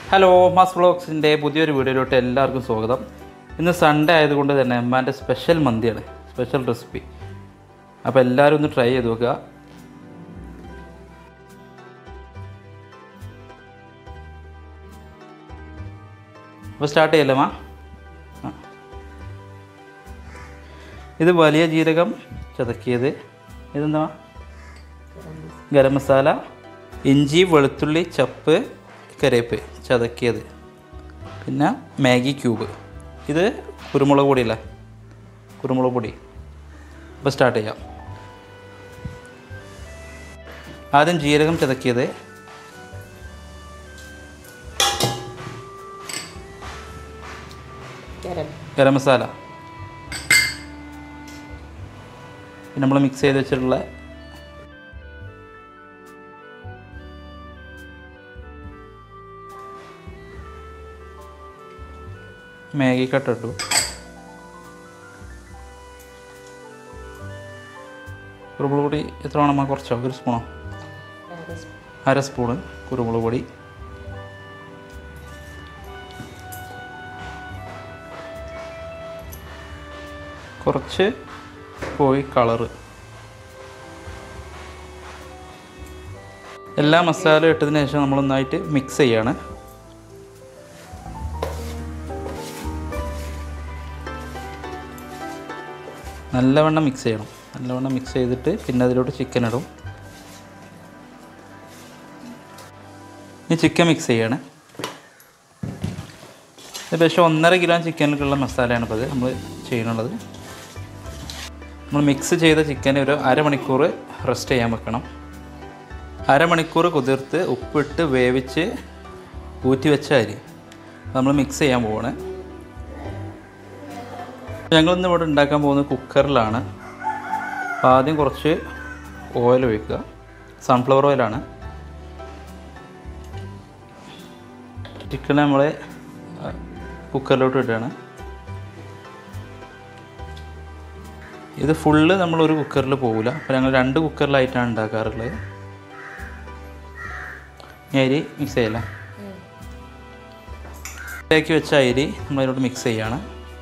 Hello mass വ്ളോഗ്സിൻ്റെ പുതിയൊരു വീഡിയോയിലോട്ട് എല്ലാവർക്കും സ്വാഗതം ഇന്ന് സൺഡേ ആയതുകൊണ്ട് തന്നെ അമ്മാൻ്റെ സ്പെഷ്യൽ മന്തിയാണ് സ്പെഷ്യൽ റെസിപ്പി അപ്പോൾ എല്ലാവരും ഒന്ന് ട്രൈ ചെയ്ത് നോക്കുക അപ്പോൾ സ്റ്റാർട്ട് ചെയ്യല്ലേ മാ ആ. ഇത് വലിയ ജീരകം ചതക്കിയത് ഇതെന്താ ഗരം മസാല ഇഞ്ചി വെളുത്തുള്ളി ചപ്പ് കരേപ്പ് ചതക്കിയത് പിന്നെ മാഗി ക്യൂബ് ഇത് കുരുമുളക് പൊടിയല്ലേ കുരുമുളക് പൊടി അപ്പോൾ സ്റ്റാർട്ട് ചെയ്യാം ആദ്യം ജീരകം ചതക്കിയത് ഗരം ഗരം മസാല പിന്നെ നമ്മൾ മിക്സ് ചെയ്ത് വെച്ചിട്ടുള്ള മാഗി കട്ട് ഇട്ടു കുരുമുളക് പൊടി എത്ര വേണം കുറച്ചോ ഒരു സ്പൂണോ അര സ്പൂൺ അര സ്പൂണ് കുരുമുളക് പൊടി കുറച്ച് കോഴി കളറ് എല്ലാ മസാല ഇട്ടതിന് ശേഷം നമ്മൾ നന്നായിട്ട് മിക്സ് ചെയ്യാണ് നല്ലവണ്ണം മിക്സ് ചെയ്യണം നല്ലവണ്ണം മിക്സ് ചെയ്തിട്ട് പിന്നെ അതിലോട്ട് ചിക്കൻ ഇടും ഇനി ചിക്കൻ മിക്സ് ചെയ്യാണ് ഏകദേശം ഒന്നര കിലോ ചിക്കനിലേക്കുള്ള മസാലയാണ് ഇപ്പോൾ ഇത് നമ്മൾ ചെയ്യുന്നുള്ളത് നമ്മൾ മിക്സ് ചെയ്ത ചിക്കൻ ഒരു അരമണിക്കൂർ റെസ്റ്റ് ചെയ്യാൻ വെക്കണം അരമണിക്കൂർ കുതിർത്ത് ഉപ്പിട്ട് വേവിച്ച് ഊറ്റി വെച്ച അരി നമ്മൾ മിക്സ് ചെയ്യാൻ പോവാണ് ഞങ്ങളിന്ന് ഇവിടെ ഉണ്ടാക്കാൻ പോകുന്നത് കുക്കറിലാണ് അപ്പോൾ ആദ്യം കുറച്ച് ഓയിൽ ഒഴിക്കുക സൺഫ്ലവർ ഓയിലാണ് ചിക്കൻ നമ്മൾ കുക്കറിലോട്ട് ഇടുകയാണ് ഇത് ഫുള്ള് നമ്മൾ ഒരു കുക്കറിൽ പോകില്ല അപ്പോൾ ഞങ്ങൾ രണ്ട് കുക്കറിലായിട്ടാണ് ഉണ്ടാക്കാറുള്ളത് ഈ അരി മിക്സ് ചെയ്യല ആക്കി വെച്ച അരി നമ്മൾ അതിലോട്ട് മിക്സ് ചെയ്യാണ്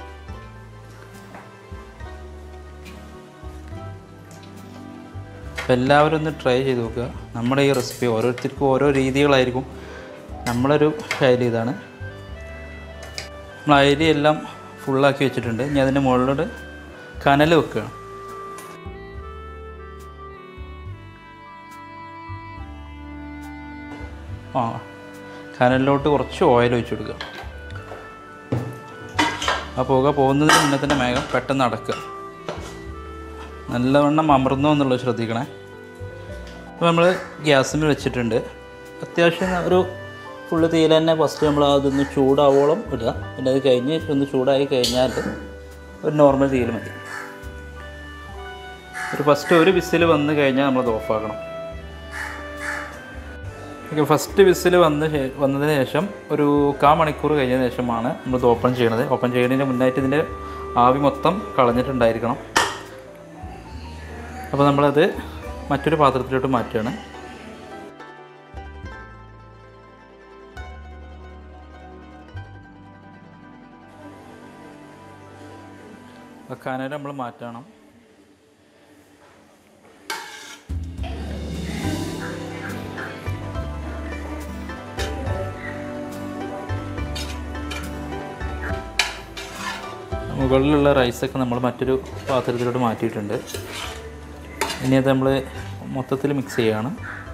അപ്പോൾ എല്ലാവരും ഒന്ന് ട്രൈ ചെയ്ത് നോക്കുക നമ്മുടെ ഈ റെസിപ്പി ഓരോരുത്തർക്കും ഓരോ രീതികളായിരിക്കും നമ്മളൊരു ശൈലി ഇതാണ് നമ്മൾ അരി എല്ലാം ഫുള്ളാക്കി വെച്ചിട്ടുണ്ട് ഇനി അതിൻ്റെ മുകളിലോട്ട് കനൽ വെക്കുകയാണ് ആ കനലിലോട്ട് കുറച്ച് ഓയിൽ ഒഴിച്ചു കൊടുക്കുക ആ പുക പോകുന്നതിന് മുന്നേ തന്നെ മേഘം പെട്ടെന്ന് അടക്കുക നല്ലവണ്ണം അമർന്നോ എന്നുള്ളത് ശ്രദ്ധിക്കണേ അപ്പോൾ നമ്മൾ ഗ്യാസിൽ വെച്ചിട്ടുണ്ട് അത്യാവശ്യം ഒരു ഫുള്ള് തീയിൽ തന്നെ ഫസ്റ്റ് നമ്മൾ അതൊന്ന് ചൂടാവോളം ഇടുക പിന്നെ അത് കഴിഞ്ഞ് ഒന്ന് ചൂടായി കഴിഞ്ഞാൽ ഒരു നോർമൽ തീയിൽ മതി ഒരു ഫസ്റ്റ് ഒരു വിസിൽ വന്ന് കഴിഞ്ഞാൽ നമ്മളത് ഓഫാക്കണം ഓക്കെ ഫസ്റ്റ് വിസിൽ വന്ന് ശേ- വന്നതിന് ശേഷം ഒരു കാ മണിക്കൂർ കഴിഞ്ഞതിന് ശേഷമാണ് നമ്മളിത് ഓപ്പൺ ചെയ്യണത് ഓപ്പൺ ചെയ്യുന്നതിന് മുന്നായിട്ട് ഇതിൻ്റെ ആവി മൊത്തം കളഞ്ഞിട്ടുണ്ടായിരിക്കണം അപ്പോൾ നമ്മളത് മറ്റൊരു പാത്രത്തിലോട്ട് മാറ്റുകയാണ് കനൽ നമ്മൾ മാറ്റണം മുകളിലുള്ള റൈസൊക്കെ നമ്മൾ മറ്റൊരു പാത്രത്തിലോട്ട് മാറ്റിയിട്ടുണ്ട് ഇനി അത് നമ്മൾ മൊത്തത്തിൽ മിക്സ് ചെയ്യുകയാണ്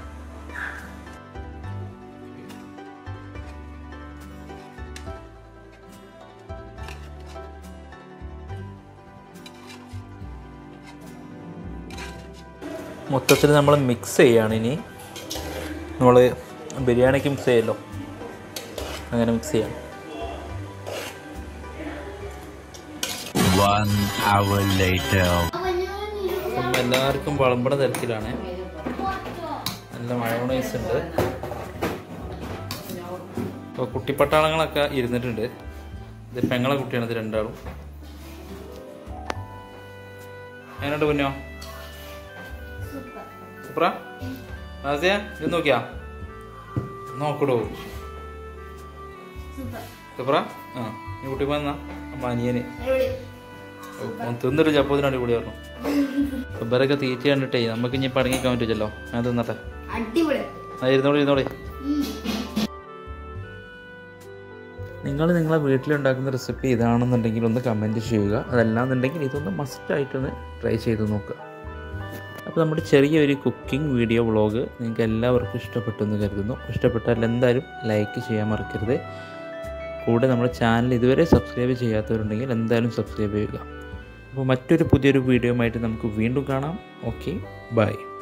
മൊത്തത്തിൽ നമ്മൾ മിക്സ് ചെയ്യുകയാണ് ഇനി നമ്മൾ ബിരിയാണിക്ക് മിക്സ് ചെയ്യല്ലോ അങ്ങനെ മിക്സ് ചെയ്യാം One hour later. അപ്പം എല്ലാവർക്കും വളമ്പണ തിരക്കിലാണ് നല്ല മഴ ഉണ്ട് അപ്പോൾ കുട്ടിപ്പട്ടാളങ്ങളൊക്കെ ഇരുന്നിട്ടുണ്ട് ഇത് പെങ്ങളെ കുട്ടിയാണ് ഇത് രണ്ടാളും എങ്ങനെയുണ്ട് കുഞ്ഞോ സൂപ്പറാ ആസിയ ഇത് നോക്കിയാ നോക്കടോ സൂപ്പറാ ആ നീ കുട്ടി വന്നാ അമ്മ അനിയന് ഓ, ഓൻ തിന്നിട്ട് ചപ്പതിന് അടിപൊളി പറഞ്ഞു ഇവരൊക്കെ തീറ്റ കണ്ടിട്ടേ നമുക്ക് ഇനി പടങ്ങിക്കാൻ പറ്റില്ലല്ലോ ഞാൻ തിന്നട്ടെ അടിപൊളി ആ ഇരുന്നോളി ഇരുന്നോളി നിങ്ങൾ നിങ്ങളെ വീട്ടിലുണ്ടാക്കുന്ന റെസിപ്പി ഇതാണെന്നുണ്ടെങ്കിൽ ഒന്ന് കമൻറ്റ് ചെയ്യുക അതല്ലാന്നുണ്ടെങ്കിൽ ഇതൊന്ന് മസ്റ്റായിട്ടൊന്ന് ട്രൈ ചെയ്ത് നോക്കുക അപ്പോൾ നമ്മുടെ ചെറിയൊരു കുക്കിംഗ് വീഡിയോ വ്ളോഗ് നിങ്ങൾക്ക് എല്ലാവർക്കും ഇഷ്ടപ്പെട്ടു എന്ന് കരുതുന്നു ഇഷ്ടപ്പെട്ടാൽ എന്തായാലും ലൈക്ക് ചെയ്യാൻ മറക്കരുത് കൂടെ നമ്മുടെ ചാനൽ ഇതുവരെ സബ്സ്ക്രൈബ് ചെയ്യാത്തവരുണ്ടെങ്കിൽ എന്തായാലും സബ്സ്ക്രൈബ് ചെയ്യുക അപ്പോൾ മറ്റൊരു പുതിയൊരു വീഡിയോ ആയിട്ട് നമുക്ക് വീണ്ടും കാണാം ഓക്കെ ബൈ